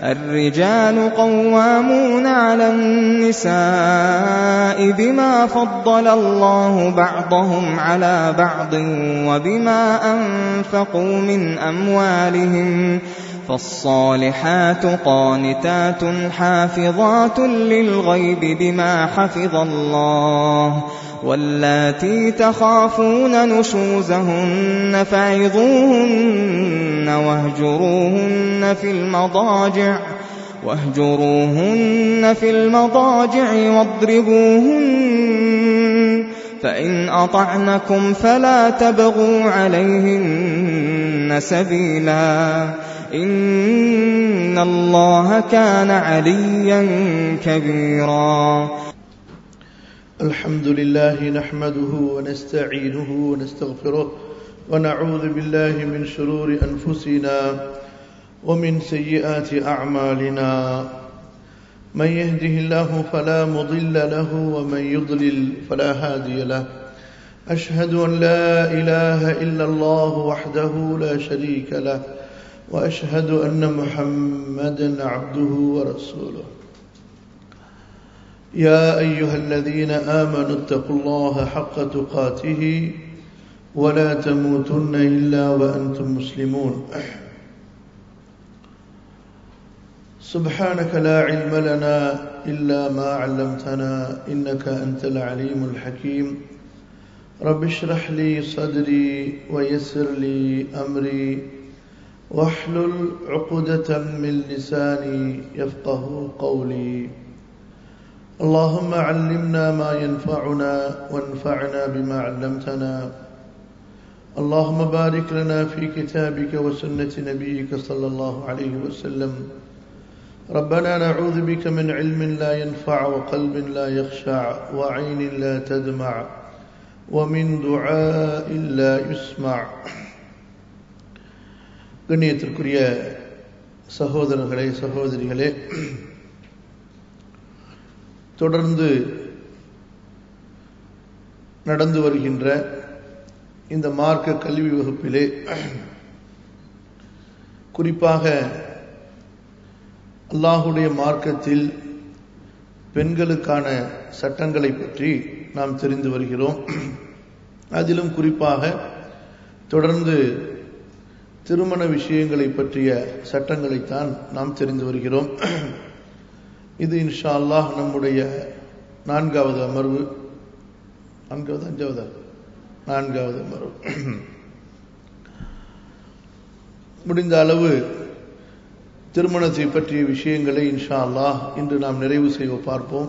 الرجال قوامون على النساء بما فضل الله بعضهم على بعض وبما أنفقوا من أموالهم فالصالحات قانتات حافظات للغيب بما حفظ الله واللاتي تخافون نشوزهن فعظوهن واهجروهن في المضاجع واهجروهن في المضاجع واضربوهن فإن أطعنكم فلا تبغوا عليهن سبيلا إن الله كان عليا كبيرا الحمد لله نحمده ونستعينه ونستغفره ونعوذ بالله من شرور أنفسنا ومن سيئات أعمالنا من يهده الله فلا مضل له ومن يضلل فلا هادي له أشهد أن لا إله إلا الله وحده لا شريك له وأشهد أن محمدا عبده ورسوله يا أيها الذين آمنوا اتقوا الله حق تقاته ولا تموتن إلا وأنتم مسلمون سبحانك لا علم لنا إلا ما علمتنا إنك أنت العليم الحكيم رب اشرح لي صدري ويسر لي أمري واحلل عقدة من لساني يفقه قولي اللهم علمنا ما ينفعنا وانفعنا بما علمتنا اللهم بارك لنا في كتابك وسنة نبيك صلى الله عليه وسلم ربنا نعوذ بك من علم لا ينفع وقلب لا يخشع وعين لا تدمع ومن دعاء لا يسمع கண்ணியத்திற்குரிய சகோதரர்களே சகோதரிகளே தொடர்ந்து நடந்து வருகின்ற இந்த மார்க்க கல்வி வகுப்பிலே குறிப்பாக அல்லாஹுடைய மார்க்கத்தில் பெண்களுக்கான சட்டங்களை பற்றி நாம் தெரிந்து வருகிறோம் அதிலும் குறிப்பாக தொடர்ந்து திருமண விஷயங்களை பற்றிய சட்டங்களைத்தான் நாம் தெரிந்து வருகிறோம் இது இன்ஷா அல்லாஹ் நம்முடைய நான்காவது அமர்வு நான்காவது அஞ்சாவது நான்காவது அமர்வு முடிந்த அளவு திருமணத்தை பற்றிய விஷயங்களை இன்ஷா அல்லாஹ் இன்று நாம் நிறைவு செய்ய பார்ப்போம்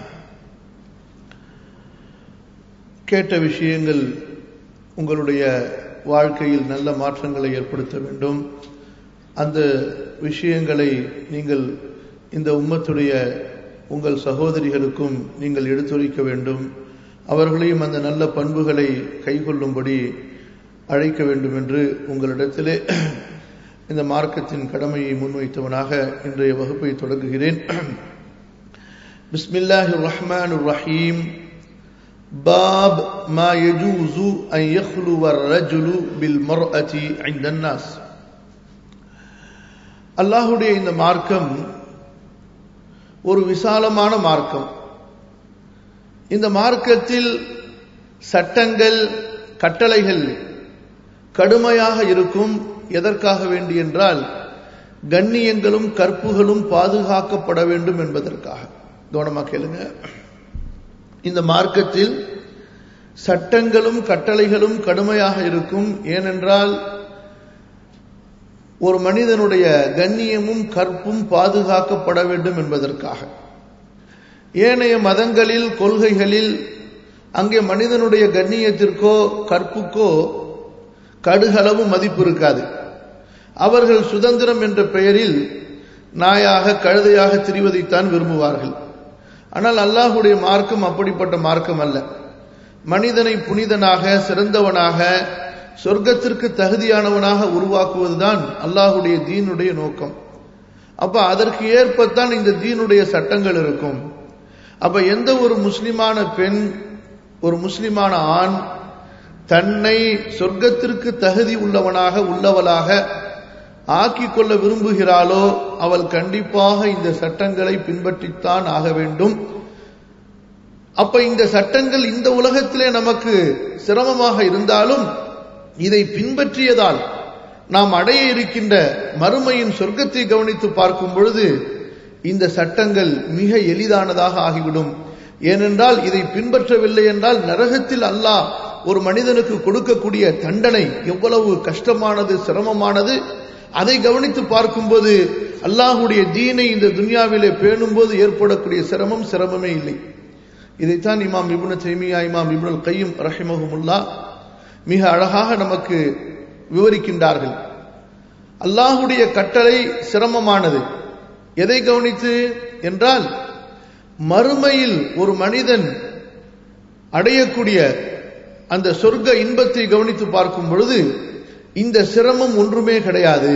கேட்ட விஷயங்கள் உங்களுடைய வாழ்க்கையில் நல்ல மாற்றங்களை ஏற்படுத்த வேண்டும் அந்த விஷயங்களை நீங்கள் இந்த உம்மத்துடைய உங்கள் சகோதரிகளுக்கும் நீங்கள் எடுத்துரைக்க வேண்டும் அவர்களையும் அந்த நல்ல பண்புகளை கைக்கொள்ளும்படி அழைக்க வேண்டும் என்று உங்களிடத்திலே இந்த மார்க்கத்தின் கடமையை முன்வைத்தவனாக இன்றைய வகுப்பை தொடங்குகிறேன் பிஸ்மில்லாஹி ரஹ்மான் ரஹீம் باب ما يجوز أن يخلو الرجل بالمرأة عند الناس அல்லாஹுடைய இந்த மார்க்கம் ஒரு விசாலமான மார்க்கம் இந்த மார்க்கத்தில் சட்டங்கள் கட்டளைகள் கடுமையாக இருக்கும் எதற்காக வேண்டி என்றால் கண்ணியங்களும் கற்புகளும் பாதுகாக்கப்பட வேண்டும் என்பதற்காக கவனமாக கேளுங்க இந்த மார்க்கத்தில் சட்டங்களும் கட்டளைகளும் கடுமையாக இருக்கும் ஏனென்றால் ஒரு மனிதனுடைய கண்ணியமும் கற்பும் பாதுகாக்கப்பட வேண்டும் என்பதற்காக ஏனைய மதங்களில் கொள்கைகளில் அங்கே மனிதனுடைய கண்ணியத்திற்கோ கற்புக்கோ கடுகளவு மதிப்பு இருக்காது அவர்கள் சுதந்திரம் என்ற பெயரில் நாயாக கழுதையாக திரிவதைத்தான் விரும்புவார்கள் ஆனால் அல்லாஹுடைய மார்க்கம் அப்படிப்பட்ட மார்க்கம் அல்ல மனிதனை புனிதனாக சிறந்தவனாக சொர்க்கத்திற்கு தகுதியானவனாக உருவாக்குவதுதான் அல்லாஹுடைய தீனுடைய நோக்கம் அப்ப அதற்கு ஏற்பத்தான் இந்த தீனுடைய சட்டங்கள் இருக்கும் அப்ப எந்த ஒரு முஸ்லிமான பெண் ஒரு முஸ்லிமான ஆண் தன்னை சொர்க்கத்திற்கு தகுதி உள்ளவனாக உள்ளவளாக ஆக்கிக் கொள்ள விரும்புகிறாளோ அவள் கண்டிப்பாக இந்த சட்டங்களை பின்பற்றித்தான் ஆக வேண்டும் அப்ப இந்த சட்டங்கள் இந்த உலகத்திலே நமக்கு சிரமமாக இருந்தாலும் இதை பின்பற்றியதால் நாம் அடைய இருக்கின்ற மறுமையின் சொர்க்கத்தை கவனித்து பார்க்கும் பொழுது இந்த சட்டங்கள் மிக எளிதானதாக ஆகிவிடும் ஏனென்றால் இதை பின்பற்றவில்லை என்றால் நரகத்தில் அல்லாஹ் ஒரு மனிதனுக்கு கொடுக்கக்கூடிய தண்டனை எவ்வளவு கஷ்டமானது சிரமமானது அதை கவனித்து பார்க்கும்போது அல்லாஹுடைய தீனை இந்த துன்யாவிலே பேணும்போது ஏற்படக்கூடிய சிரமம் சிரமமே இல்லை இதைத்தான் இமாம் இபுன தைமியா இமாம் இபுனல் கையும் ரஹிமஹமுல்லா மிக அழகாக நமக்கு விவரிக்கின்றார்கள் அல்லாஹுடைய கட்டளை சிரமமானது எதை கவனித்து என்றால் மறுமையில் ஒரு மனிதன் அடையக்கூடிய அந்த சொர்க்க இன்பத்தை கவனித்து பார்க்கும் பொழுது இந்த சிரமம் ஒன்றுமே கிடையாது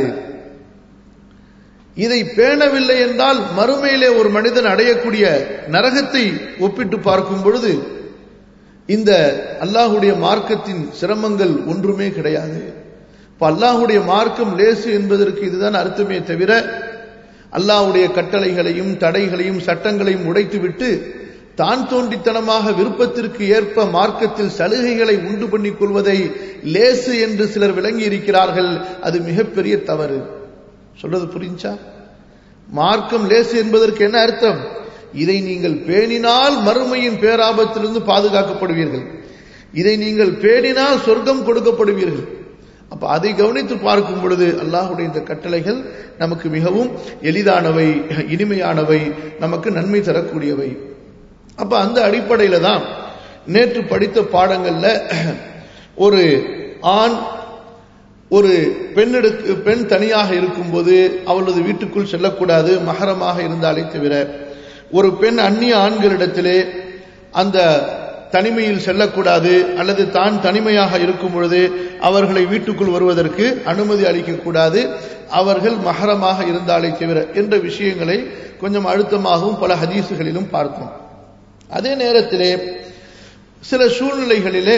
இதை பேணவில்லை என்றால் மறுமையிலே ஒரு மனிதன் அடையக்கூடிய நரகத்தை ஒப்பிட்டு பார்க்கும் பொழுது இந்த அல்லாஹுடைய மார்க்கத்தின் சிரமங்கள் ஒன்றுமே கிடையாது இப்ப அல்லாஹுடைய மார்க்கம் லேசு என்பதற்கு இதுதான் அர்த்தமே தவிர அல்லாஹுடைய கட்டளைகளையும் தடைகளையும் சட்டங்களையும் உடைத்துவிட்டு தான் தோண்டித்தனமாக விருப்பத்திற்கு ஏற்ப மார்க்கத்தில் சலுகைகளை உண்டு பண்ணிக் கொள்வதை லேசு என்று சிலர் விளங்கி இருக்கிறார்கள் அது மிகப்பெரிய தவறு சொல்றது புரிஞ்சா மார்க்கம் லேசு என்பதற்கு என்ன அர்த்தம் இதை நீங்கள் பேணினால் மறுமையின் பேராபத்திலிருந்து பாதுகாக்கப்படுவீர்கள் இதை நீங்கள் பேணினால் சொர்க்கம் கொடுக்கப்படுவீர்கள் அப்ப அதை கவனித்து பார்க்கும் பொழுது அல்லாஹுடைய இந்த கட்டளைகள் நமக்கு மிகவும் எளிதானவை இனிமையானவை நமக்கு நன்மை தரக்கூடியவை அப்ப அந்த அடிப்படையில தான் நேற்று படித்த பாடங்கள்ல ஒரு ஆண் ஒரு பெண்ணெடுக்கு பெண் தனியாக இருக்கும்போது அவளது வீட்டுக்குள் செல்லக்கூடாது மகரமாக இருந்தாலே தவிர ஒரு பெண் அந்நிய ஆண்களிடத்திலே அந்த தனிமையில் செல்லக்கூடாது அல்லது தான் தனிமையாக இருக்கும் பொழுது அவர்களை வீட்டுக்குள் வருவதற்கு அனுமதி அளிக்கக்கூடாது அவர்கள் மகரமாக இருந்தாலே தவிர என்ற விஷயங்களை கொஞ்சம் அழுத்தமாகவும் பல ஹதீசுகளிலும் பார்த்தோம் அதே நேரத்திலே சில சூழ்நிலைகளிலே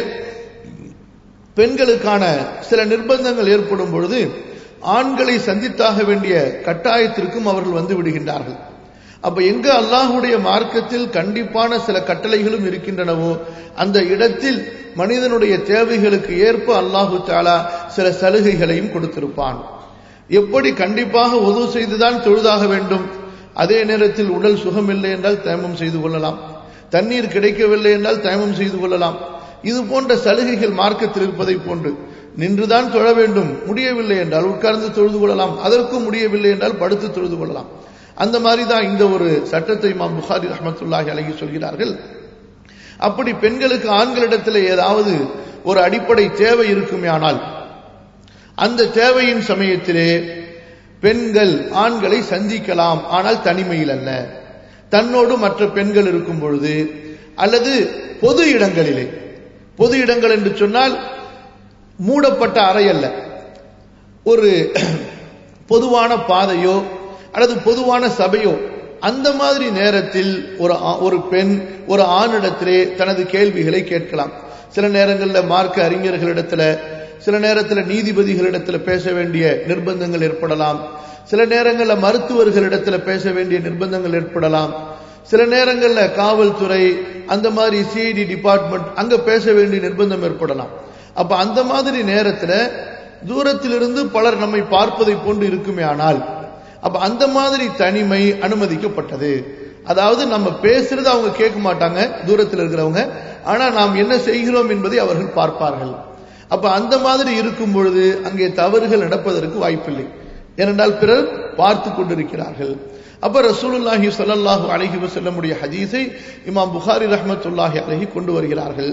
பெண்களுக்கான சில நிர்பந்தங்கள் ஏற்படும் பொழுது ஆண்களை சந்தித்தாக வேண்டிய கட்டாயத்திற்கும் அவர்கள் வந்து விடுகின்றார்கள் அப்ப எங்க அல்லாஹுடைய மார்க்கத்தில் கண்டிப்பான சில கட்டளைகளும் இருக்கின்றனவோ அந்த இடத்தில் மனிதனுடைய தேவைகளுக்கு ஏற்ப அல்லாஹு தாலா சில சலுகைகளையும் கொடுத்திருப்பான் எப்படி கண்டிப்பாக உதவு செய்துதான் தொழுதாக வேண்டும் அதே நேரத்தில் உடல் சுகமில்லை என்றால் தயமம் செய்து கொள்ளலாம் தண்ணீர் கிடைக்கவில்லை என்றால் தயமம் செய்து கொள்ளலாம் இது போன்ற சலுகைகள் மார்க்கத்தில் இருப்பதை போன்று நின்றுதான் தொழ வேண்டும் முடியவில்லை என்றால் உட்கார்ந்து தொழுது கொள்ளலாம் அதற்கும் முடியவில்லை என்றால் படுத்து தொழுது கொள்ளலாம் அந்த மாதிரி தான் இந்த ஒரு சட்டத்தை இமாம் புகாரி ரஹமத்துல்லாஹி அழகி சொல்கிறார்கள் அப்படி பெண்களுக்கு ஆண்களிடத்தில் ஏதாவது ஒரு அடிப்படை தேவை இருக்குமே ஆனால் அந்த தேவையின் சமயத்திலே பெண்கள் ஆண்களை சந்திக்கலாம் ஆனால் தனிமையில் அல்ல தன்னோடு மற்ற பெண்கள் இருக்கும் பொழுது அல்லது பொது இடங்களிலே பொது இடங்கள் என்று சொன்னால் மூடப்பட்ட அறை அல்ல ஒரு பொதுவான பாதையோ அல்லது பொதுவான சபையோ அந்த மாதிரி நேரத்தில் ஒரு ஒரு பெண் ஒரு ஆணிடத்திலே தனது கேள்விகளை கேட்கலாம் சில நேரங்களில் மார்க்க அறிஞர்களிடத்துல சில நேரத்தில் நீதிபதிகளிடத்தில் பேச வேண்டிய நிர்பந்தங்கள் ஏற்படலாம் சில நேரங்களில் மருத்துவர்களிடத்தில் பேச வேண்டிய நிர்பந்தங்கள் ஏற்படலாம் சில நேரங்களில் காவல்துறை அந்த மாதிரி சிஐடி டிபார்ட்மெண்ட் அங்க பேச வேண்டிய நிர்பந்தம் ஏற்படலாம் அப்ப அந்த மாதிரி நேரத்தில் தூரத்திலிருந்து பலர் நம்மை பார்ப்பதை போன்று இருக்குமே ஆனால் அப்ப அந்த மாதிரி தனிமை அனுமதிக்கப்பட்டது அதாவது நம்ம பேசுறது அவங்க கேட்க மாட்டாங்க தூரத்தில் இருக்கிறவங்க ஆனா நாம் என்ன செய்கிறோம் என்பதை அவர்கள் பார்ப்பார்கள் அப்ப அந்த மாதிரி இருக்கும் பொழுது அங்கே தவறுகள் நடப்பதற்கு வாய்ப்பில்லை ஏனென்றால் பிறர் பார்த்து கொண்டிருக்கிறார்கள் அப்ப ரசூலுல்லாஹி ஸல்லல்லாஹு அலைஹி வஸல்லமுடைய ஹதீஸை இமாம் புகாரி ரஹ்மத்துல்லாஹி அலைஹி கொண்டு வருகிறார்கள்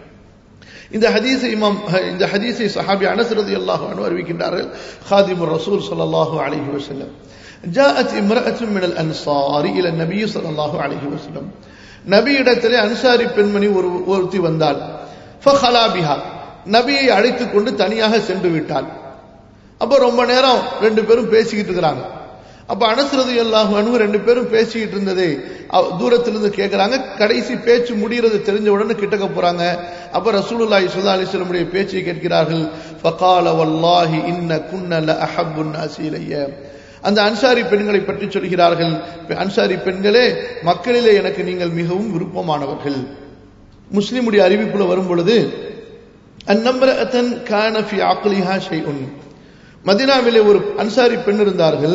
இந்த ஹதீஸை இமாம் இந்த ஹதீஸை சஹாபி அனஸ் ரலியல்லாஹு அன்ஹு அறிவிக்கின்றார்கள் خادم الرسول صلى الله عليه وسلم جاءت امرأة من الأنصار إلى النبي صلى الله عليه وسلم நபியிடத்திலே அன்சாரி பெண்மணி ஒரு ஒருத்தி வந்தாள் ஃபஹலா பிஹா நபியை அழைத்துக் கொண்டு தனியாக சென்று விட்டாள் அப்ப ரொம்ப நேரம் ரெண்டு பேரும் பேசிக்கிட்டு இருக்கிறாங்க அப்ப அனசுரது எல்லாஹு அனு ரெண்டு பேரும் பேசிக்கிட்டு இருந்ததை அவ- தூரத்திலிருந்து கேட்கறாங்க கடைசி பேச்சு முடிகிறது தெரிஞ்ச உடனே கிட்டக்க போறாங்க அப்ப ரசூலுல்லாஹி ஸல்லல்லாஹு அலைஹி வஸல்லமுடைய பேச்சை கேட்கிறார்கள் ஃபகால வல்லாஹி இன்ன குன்ன லஅஹப்புன் நாசி இலைய அந்த அன்சாரி பெண்களை பற்றி சொல்கிறார்கள் அன்சாரி பெண்களே மக்களிலே எனக்கு நீங்கள் மிகவும் விருப்பமானவர்கள் முஸ்லிமுடைய அறிவிப்புல வரும் பொழுது அந்நம்பரத்தன் கான ஃபி அக்லிஹா ஷைஉன் மதீனாவிலே ஒரு அன்சாரி பெண் இருந்தார்கள்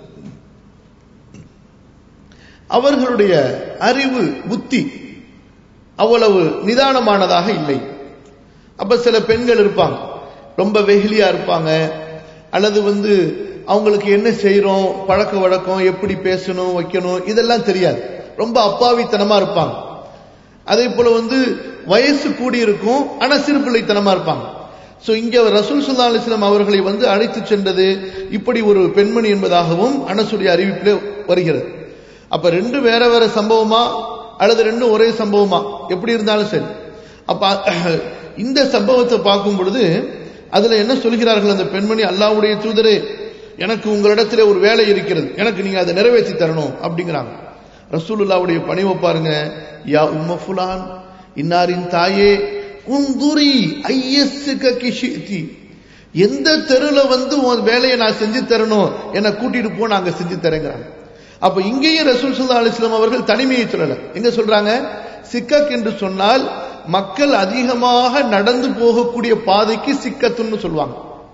அவர்களுடைய அறிவு புத்தி அவ்வளவு நிதானமானதாக இல்லை அப்ப சில பெண்கள் இருப்பாங்க ரொம்ப வெகுளியா இருப்பாங்க அல்லது வந்து அவங்களுக்கு என்ன செய்றோம் பழக்க வழக்கம் எப்படி பேசணும் வைக்கணும் இதெல்லாம் தெரியாது ரொம்ப அப்பாவித்தனமா இருப்பாங்க அதே போல வந்து வயசு கூடி இருக்கும் ஆனா சிறுபிள்ளைத்தனமா இருப்பாங்க சோ இங்க ரசூல் சுல்லா அலிஸ்லாம் அவர்களை வந்து அழைத்து சென்றது இப்படி ஒரு பெண்மணி என்பதாகவும் அனசுடைய அறிவிப்பிலே வருகிறது அப்ப ரெண்டு வேற வேற சம்பவமா அல்லது ரெண்டும் ஒரே சம்பவமா எப்படி இருந்தாலும் சரி அப்ப இந்த சம்பவத்தை பார்க்கும் பொழுது அதுல என்ன சொல்கிறார்கள் அந்த பெண்மணி அல்லாஹ்வுடைய தூதரே எனக்கு உங்களிடத்திலே ஒரு வேலை இருக்கிறது எனக்கு நீங்க அதை நிறைவேற்றி தரணும் அப்படிங்கிறாங்க ரசூலுல்லாவுடைய பணிவை பாருங்க யா உம்ம ஃபுலான் இன்னாரின் தாயே உந்துரி ஐயஸ்ஸுக கிஷித்தி எந்த தெருல வந்து உன் வேலையை நான் செஞ்சு தரணும் என்னை கூட்டிட்டு போ நாங்க செஞ்சு தரேங்கிறாங்க அப்ப இங்கேயும் ரசூல் சுல்லா அலிஸ்லாம் அவர்கள் தனிமையை சொல்லல எங்க சொல்றாங்க சிக்கக் என்று சொன்னால் மக்கள் அதிகமாக நடந்து போகக்கூடிய பாதைக்கு சிக்கத்துன்னு சொல்லுவாங்க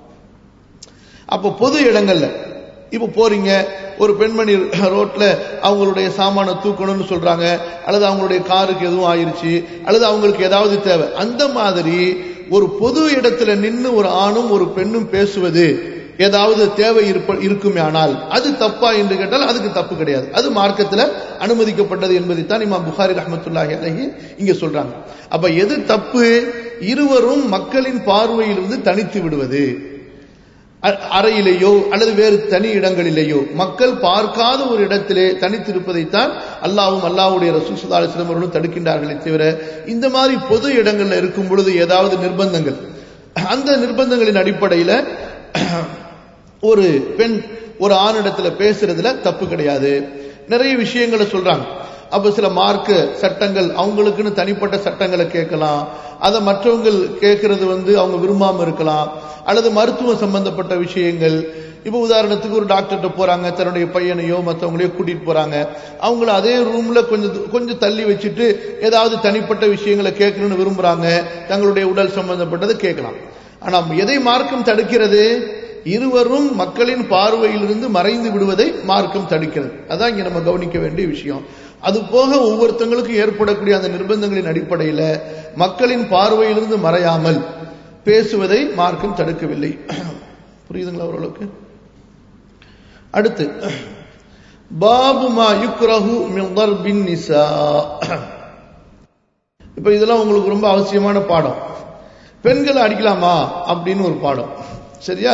அப்ப பொது இடங்கள்ல இப்ப போறீங்க ஒரு பெண்மணி ரோட்ல அவங்களுடைய சாமான தூக்கணும்னு சொல்றாங்க அல்லது அவங்களுடைய காருக்கு எதுவும் ஆயிருச்சு அல்லது அவங்களுக்கு ஏதாவது தேவை அந்த மாதிரி ஒரு பொது இடத்துல நின்னு ஒரு ஆணும் ஒரு பெண்ணும் பேசுவது ஏதாவது தேவை இருப்ப இருக்குமே ஆனால் அது தப்பா என்று கேட்டால் அதுக்கு தப்பு கிடையாது அது மார்க்கத்துல அனுமதிக்கப்பட்டது என்பதைத்தான் இமாம் புகாரி ரஹமத்துல்லாஹி அலைஹி இங்க சொல்றாங்க அப்ப எது தப்பு இருவரும் மக்களின் பார்வையிலிருந்து தனித்து விடுவது அ- அறையிலேயோ அல்லது வேறு தனி இடங்களிலேயோ மக்கள் பார்க்காத ஒரு இடத்திலே தனித்திருப்பதைத்தான் அல்லாவும் அல்லாவுடைய ரசூல் ஸல்லல்லாஹு அலைஹி வஸல்லம் அவர்களும் தடுக்கின்றார்களே தவிர இந்த மாதிரி பொது இடங்கள்ல இருக்கும் பொழுது ஏதாவது நிர்பந்தங்கள் அந்த நிர்பந்தங்களின் அடிப்படையில ஒரு பெண் ஒரு ஆணிடத்துல பேசுறதுல தப்பு கிடையாது நிறைய விஷயங்களை சொல்றாங்க அப்ப சில மார்க்க சட்டங்கள் அவங்களுக்குன்னு தனிப்பட்ட சட்டங்களை கேட்கலாம் அதை மற்றவங்க கேட்கறது வந்து அவங்க விரும்பாம இருக்கலாம் அல்லது மருத்துவம் சம்பந்தப்பட்ட விஷயங்கள் இப்ப உதாரணத்துக்கு ஒரு டாக்டர்கிட்ட போறாங்க தன்னுடைய பையனையோ மற்றவங்களையோ கூட்டிட்டு போறாங்க அவங்கள அதே ரூம்ல கொஞ்சம் து- கொஞ்சம் தள்ளி வச்சுட்டு ஏதாவது தனிப்பட்ட விஷயங்களை கேட்கணும்னு விரும்புறாங்க தங்களுடைய உடல் சம்பந்தப்பட்டதை கேட்கலாம் ஆனா எதை மார்க்கம் தடுக்கிறது இருவரும் மக்களின் பார்வையிலிருந்து மறைந்து விடுவதை மார்க்கம் தடுக்கிறது அதான் இங்க நம்ம கவனிக்க வேண்டிய விஷயம் அது போக ஒவ்வொருத்தங்களுக்கும் ஏற்படக்கூடிய அந்த நிர்பந்தங்களின் அடிப்படையில மக்களின் பார்வையிலிருந்து மறையாமல் பேசுவதை மார்க்கம் தடுக்கவில்லை புரியுதுங்களா ஓரளவுக்கு அடுத்து பாபுமா யுக்ரஹு மின் தர்பின் நிசா இப்ப இதெல்லாம் உங்களுக்கு ரொம்ப அவசியமான பாடம் பெண்களை அடிக்கலாமா அப்படின்னு ஒரு பாடம் சரியா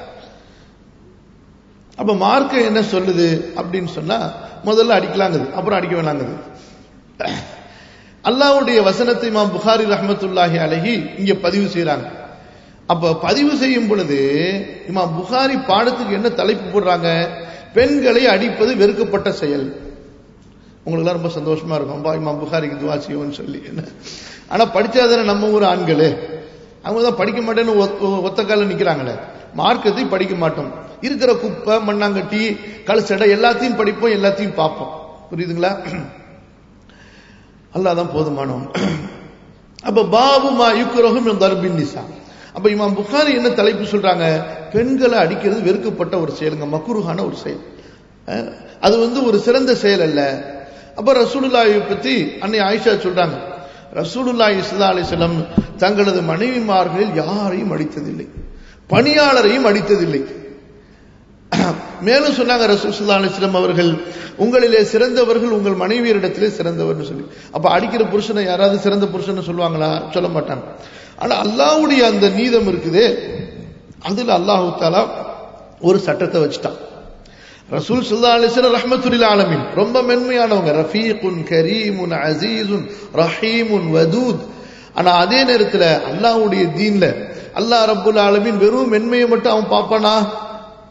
அப்ப மார்க்கம் என்ன சொல்லுது அப்படின்னு சொன்னா முதல்ல அடிக்கலாங்குது அப்புறம் அடிக்க வேணாங்குது அல்லாஹ்வுடைய வசனத்தை இமாம் புகாரி ரஹ்மத்துல்லாஹி அலைஹி இங்க பதிவு செய்றாங்க அப்ப பதிவு செய்யும் பொழுது இமாம் புகாரி பாடத்துக்கு என்ன தலைப்பு போடுறாங்க பெண்களை அடிப்பது வெறுக்கப்பட்ட செயல் உங்களுக்குலாம் ரொம்ப சந்தோஷமா இருக்கும் பா இமாம் புகாரிக்கு துவா செய்வோம்னு சொல்லி என்ன ஆனா படிச்சாதானே நம்ம ஊர் ஆண்களே அவங்க தான் படிக்க மாட்டேன்னு ஒத்த- ஒத்த கால நிக்கிறாங்களே மார்க்கத்தை படிக்க மாட்டோம் இருக்கிற குப்பை மண்ணாங்கட்டி கழுசடை எல்லாத்தையும் படிப்போம் எல்லாத்தையும் பார்ப்போம் புரியுதுங்களா அல்லாதான் போதுமானவன் அப்ப பாபு மா யுக்குரகும் தர்பின் நிசா அப்ப இமாம் புகாரி என்ன தலைப்பு சொல்றாங்க பெண்களை அடிக்கிறது வெறுக்கப்பட்ட ஒரு செயலுங்க மக்குருகான ஒரு செயல் அஹ், அது வந்து ஒரு சிறந்த செயல் அல்ல அப்ப ரசூலுல்லாஹி பத்தி அன்னை ஆயிஷா சொல்றாங்க ரசூலுல்லாஹி ஸல்லல்லாஹு அலைஹி வஸல்லம் தங்களது மனைவிமார்களில் யாரையும் அடித்ததில்லை பணியாளரையும் அடித்ததில்லை மேலும் சொன்னாங்க ரசூல் ஸல்லல்லாஹு அலைஹி வஸல்லம் அவர்கள் உங்களிலே சிறந்தவர்கள் உங்கள் மனைவியரிடத்திலே சிறந்தவர்னு சொல்லி அப்ப அடிக்கிற புருஷனை யாராவது சிறந்த புருஷன் சொல்லுவாங்களா சொல்ல மாட்டாங்க ஆனா அல்லாஹ்வுடைய அந்த நீதம் இருக்குதே அதுல அல்லாஹு தாலா ஒரு சட்டத்தை வச்சுட்டான் ரசூல் ஸல்லல்லாஹு அலைஹி வஸல்லம் ரஹ்மத்துல் ஆலமீன் ரொம்ப மென்மையானவங்க ரஃபீகுன் கரீமுன் அஸீஸுன் ரஹீமுன் வதூத் ஆனா அதே நேரத்துல அல்லாஹ்வுடைய தீன்ல அல்லாஹ் ரப்புல் ஆலமீன் வெறும் மென்மையை மட்டும் அவன் பார்ப்பானா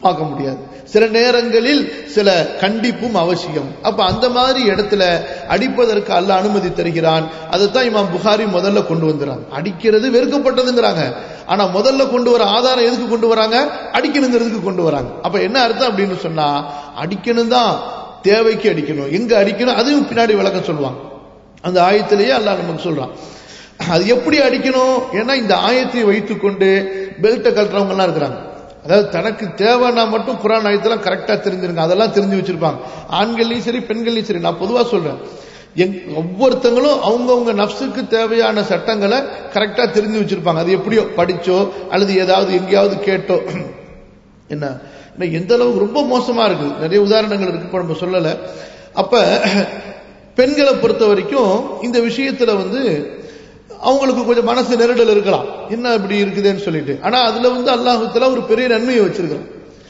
பார்க்க முடியாது சில நேரங்களில் சில கண்டிப்பும் அவசியம் அப்ப அந்த மாதிரி இடத்துல அடிப்பதற்கு அல்ல அனுமதி தருகிறான் அதைத்தான் இமாம் புகாரி முதல்ல கொண்டு வந்துறாங்க அடிக்கிறது வெறுக்கப்பட்டதுங்கிறாங்க ஆனா முதல்ல கொண்டு வர ஆதாரம் எதுக்கு கொண்டு வராங்க அடிக்கணுங்கிறதுக்கு கொண்டு வராங்க அப்ப என்ன அர்த்தம் அப்படின்னு சொன்னா அடிக்கணும் தான் தேவைக்கு அடிக்கணும் எங்க அடிக்கணும் அதையும் பின்னாடி விளக்கம் சொல்லுவாங்க அந்த ஆயத்திலேயே அல்லாஹ் நமக்கு சொல்றான் அது எப்படி அடிக்கணும் ஏன்னா இந்த ஆயத்தை வைத்துக்கொண்டு பெல்ட்டை கட்டுறவங்க எல்லாம் இருக்கிறாங்க அதாவது தனக்கு தேவைன்னா மட்டும் குரான் ஆயத்தெல்லாம் கரெக்டா தெரிஞ்சிருங்க அதெல்லாம் தெரிஞ்சு வச்சிருப்பாங்க ஆண்கள்லயும் சரி பெண்கள்லயும் சரி நான் பொதுவா சொல்றேன் எங் ஒவ்வொருத்தங்களும் அவங்கவுங்க நப்சுக்கு தேவையான சட்டங்களை கரெக்டா தெரிஞ்சு வச்சிருப்பாங்க அது எப்படியோ படிச்சோ அல்லது ஏதாவது எங்கேயாவது கேட்டோ என்ன என்ன எந்த அளவுக்கு ரொம்ப மோசமா இருக்கு நிறைய உதாரணங்கள் இருக்கு இப்ப நம்ம சொல்லல அப்ப பெண்களை பொறுத்த வரைக்கும் இந்த விஷயத்துல வந்து அவங்களுக்கு கொஞ்சம் மனசு நெருடல் இருக்கலாம் என்ன இப்படி இருக்குதுன்னு சொல்லிட்டு ஆனா அதுல வந்து அல்லாஹுத்துல ஒரு பெரிய நன்மையை வச்சிருக்கிறான்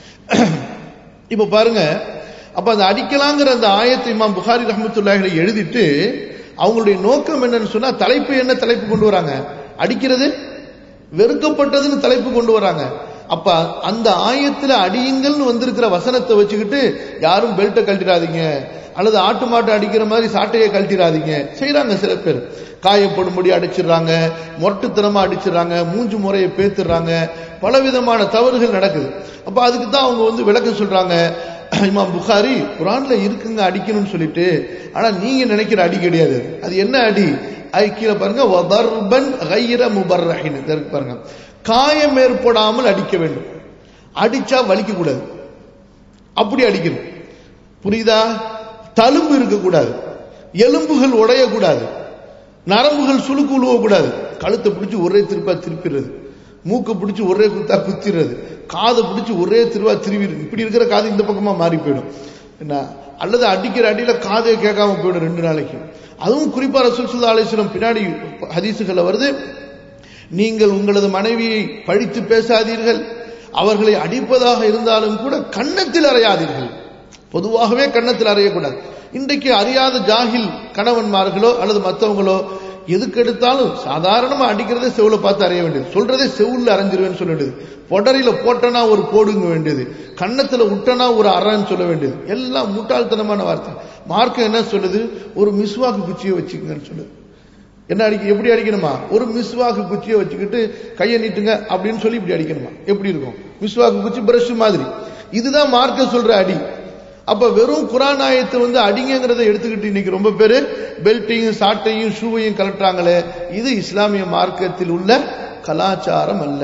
இப்ப பாருங்க அப்ப அந்த அடிக்கலாங்கிற அந்த ஆயத்தை இமாம் புகாரி ரஹமத்துல்லாஹில எழுதிட்டு அவங்களுடைய நோக்கம் என்னன்னு சொன்னா தலைப்பு என்ன தலைப்பு கொண்டு வராங்க அடிக்கிறது வெறுக்கப்பட்டதுன்னு தலைப்பு கொண்டு வராங்க அப்ப அந்த ஆயத்துல அடியுங்கள்னு வந்திருக்கிற வசனத்தை வச்சுக்கிட்டு யாரும் பெல்ட்டை கழட்டிடாதீங்க அல்லது ஆட்டு மாட்டை அடிக்கிற மாதிரி சாட்டையை கழட்டிடாதீங்க செய்யறாங்க சில பேர் காயப்படும்படி அடிச்சிடுறாங்க மொரட்டுத்தனமா அடிச்சிடுறாங்க மூஞ்சு முறையை பேத்துடுறாங்க பலவிதமான தவறுகள் நடக்குது அப்ப அதுக்கு தான் அவங்க வந்து விளக்கம் சொல்றாங்க இமாம் புகாரி குரான்ல இருக்குங்க அடிக்கணும்னு சொல்லிட்டு ஆனா நீங்க நினைக்கிற அடி கிடையாது அது என்ன அடி அது கீழே பாருங்க வதர்பன் கைர முபர்ரஹின் இதற்கு பாருங்க காயம் ஏற்படாமல் அடிக்க வேண்டும் அடிச்சா வலிக்க கூடாது அப்படி அடிக்கணும் புரியுதா தழும்பு இருக்கக்கூடாது எலும்புகள் உடையக்கூடாது நரம்புகள் சுழுக்கு உழுவக்கூடாது கழுத்தை பிடிச்சி ஒரே திருப்பா திருப்பிடுறது மூக்கை பிடிச்சி ஒரே குத்தா குத்திடுறது காதை பிடிச்சி ஒரே திருவா திருவி இப்படி இருக்கிற காது இந்த பக்கமா மாறி போயிடும் என்ன அல்லது அடிக்கிற அடியில காதை கேட்காம போயிடும் ரெண்டு நாளைக்கு அதுவும் குறிப்பா ரசூல் சுல்லா அலிஸ்லம் பின்னாடி ஹதீசுகளை வருது நீங்கள் உங்களது மனைவியை பழித்து பேசாதீர்கள் அவர்களை அடிப்பதாக இருந்தாலும் கூட கன்னத்தில் அறையாதீர்கள் பொதுவாகவே கன்னத்தில் அறையக்கூடாது இன்றைக்கு அறியாத ஜாகில் கணவன்மார்களோ அல்லது மற்றவங்களோ எதுக்கு எடுத்தாலும் சாதாரணமா அடிக்கிறதே செவுல பார்த்து அறைய வேண்டியது சொல்றதே செவுல அரைஞ்சிருவேன்னு சொல்ல வேண்டியது பொடரியில போட்டனா ஒரு போடுங்க வேண்டியது கன்னத்துல விட்டனா ஒரு அறன்னு சொல்ல வேண்டியது எல்லாம் முட்டாள்தனமான வார்த்தை மார்க்கம் என்ன சொல்லுது ஒரு மிஸ்வாக்கு குச்சியை வச்சுக்கங்கன்னு சொல்லுது என்ன அடிக்க எப்படி அடிக்கணுமா ஒரு மிஸ்வாக்கு குச்சியை வச்சுக்கிட்டு கையை நீட்டுங்க அப்படின்னு சொல்லி இப்படி அடிக்கணுமா எப்படி இருக்கும் மிஸ்வாக்கு குச்சி பிரஷ் மாதிரி இதுதான் மார்க்க சொல்ற அடி அப்ப வெறும் குரான் ஆயத்தை வந்து அடிங்கிறத எடுத்துக்கிட்டு இன்னைக்கு ரொம்ப பேரு பெல்ட்டையும் சாட்டையும் ஷூவையும் கலட்டுறாங்களே இது இஸ்லாமிய மார்க்கத்தில் உள்ள கலாச்சாரம் அல்ல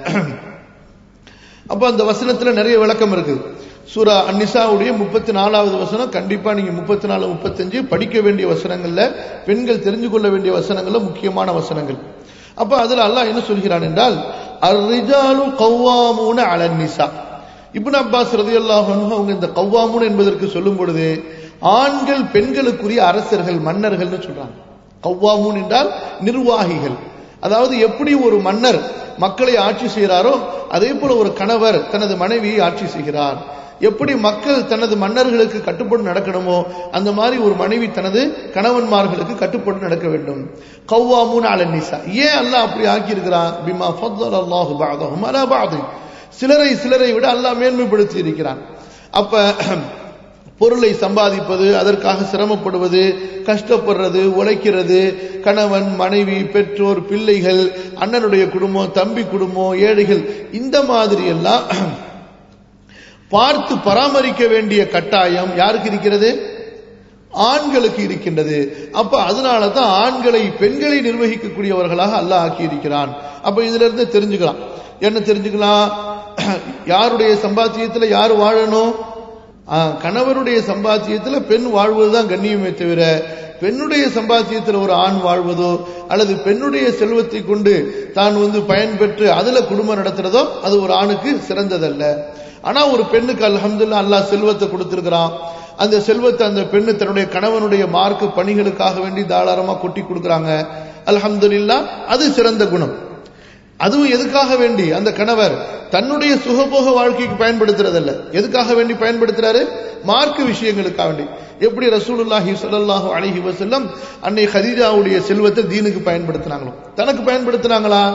அப்ப அந்த வசனத்துல நிறைய விளக்கம் இருக்குது சூரா அந்நிசாவுடைய முப்பத்தி நாலாவது வசனம் கண்டிப்பா நீங்க முப்பத்தி நாலு முப்பத்தஞ்சு படிக்க வேண்டிய வசனங்கள்ல பெண்கள் தெரிஞ்சு கொள்ள வேண்டிய வசனங்கள்ல முக்கியமான வசனங்கள் அப்ப அதுல அல்லாஹ் என்ன சொல்கிறான் என்றால் அர்ரிஜாலு கவ்வாமூன அலன்னிசா இப்னு அப்பாஸ் ரதியல்லாஹு அன்ஹு அவங்க இந்த கவ்வாமுன் என்பதற்கு சொல்லும் பொழுது ஆண்கள் பெண்களுக்குரிய அரசர்கள் மன்னர்கள்னு சொல்றாங்க கவ்வாமுன் என்றால் நிர்வாகிகள் அதாவது எப்படி ஒரு மன்னர் மக்களை ஆட்சி செய்கிறாரோ அதே போல ஒரு கணவர் தனது மனைவியை ஆட்சி செய்கிறார் எப்படி மக்கள் தனது மன்னர்களுக்கு கட்டுப்பட்டு நடக்கணுமோ அந்த மாதிரி ஒரு மனைவி தனது கணவன்மார்களுக்கு கட்டுப்பட்டு நடக்க வேண்டும் கவ்வாமுன் அலன்னிசா ஏன் அல்லாஹ் அப்படி ஆக்கி இருக்கிறான் பிமா ஃபضل الله بعضهم على بعض சிலரை சிலரை விட அல்லாஹ் மேன்மைப்படுத்தி இருக்கிறான் அப்ப பொருளை சம்பாதிப்பது அதற்காக சிரமப்படுவது கஷ்டப்படுறது உழைக்கிறது கணவன் மனைவி பெற்றோர் பிள்ளைகள் அண்ணனுடைய குடும்பம் தம்பி குடும்பம் ஏழைகள் இந்த மாதிரி எல்லாம் பார்த்து பராமரிக்க வேண்டிய கட்டாயம் யாருக்கு இருக்கிறது ஆண்களுக்கு இருக்கின்றது அப்ப அதனால தான் ஆண்களை பெண்களை நிர்வகிக்கக்கூடியவர்களாக அல்லாஹ் ஆக்கி இருக்கிறான் அப்ப இதுல இருந்து தெரிஞ்சுக்கலாம் என்ன தெரிஞ்சுக்கலாம் யாருடைய சம்பாத்தியத்துல யார் வாழணும் கணவருடைய சம்பாத்தியத்துல பெண் வாழ்வதுதான் கண்ணியமே தவிர பெண்ணுடைய சம்பாத்தியத்தில் ஒரு ஆண் வாழ்வதோ அல்லது பெண்ணுடைய செல்வத்தை கொண்டு தான் வந்து பயன்பெற்று அதுல குடும்பம் நடத்துறதோ அது ஒரு ஆணுக்கு சிறந்ததல்ல ஆனா ஒரு பெண்ணுக்கு அல்ஹம்துல்லா அல்லாஹ் செல்வத்தை கொடுத்திருக்கிறான் அந்த செல்வத்தை அந்த பெண்ணு தன்னுடைய கணவனுடைய மார்க்க பணிகளுக்காக வேண்டி தாராளமா கொட்டி கொடுக்குறாங்க அல்ஹம்துல்லா அது சிறந்த குணம் அதுவும் எதுக்காக வேண்டி அந்த கணவர் தன்னுடைய சுகபோக வாழ்க்கைக்கு பயன்படுத்துறதல்ல எதுக்காக வேண்டி பயன்படுத்துறாரு மார்க்க விஷயங்களுக்காக வேண்டி எப்படி ரசூலுல்லாஹி ஸல்லல்லாஹு அலைஹி வஸல்லம் அன்னை ஹதீஜாவுடைய செல்வத்தை தீனுக்கு பயன்படுத்தினாங்களோ தனக்கு பயன்படுத்தினாங்களா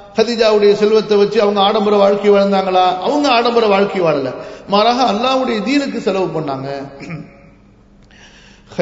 ஹதிஜாவுடைய செல்வத்தை வச்சு அவங்க ஆடம்பர வாழ்க்கை வாழ்ந்தாங்களா அவங்க ஆடம்பர வாழ்க்கை வாழல மாறாக அல்லாவுடைய தீனுக்கு செலவு பண்ணாங்க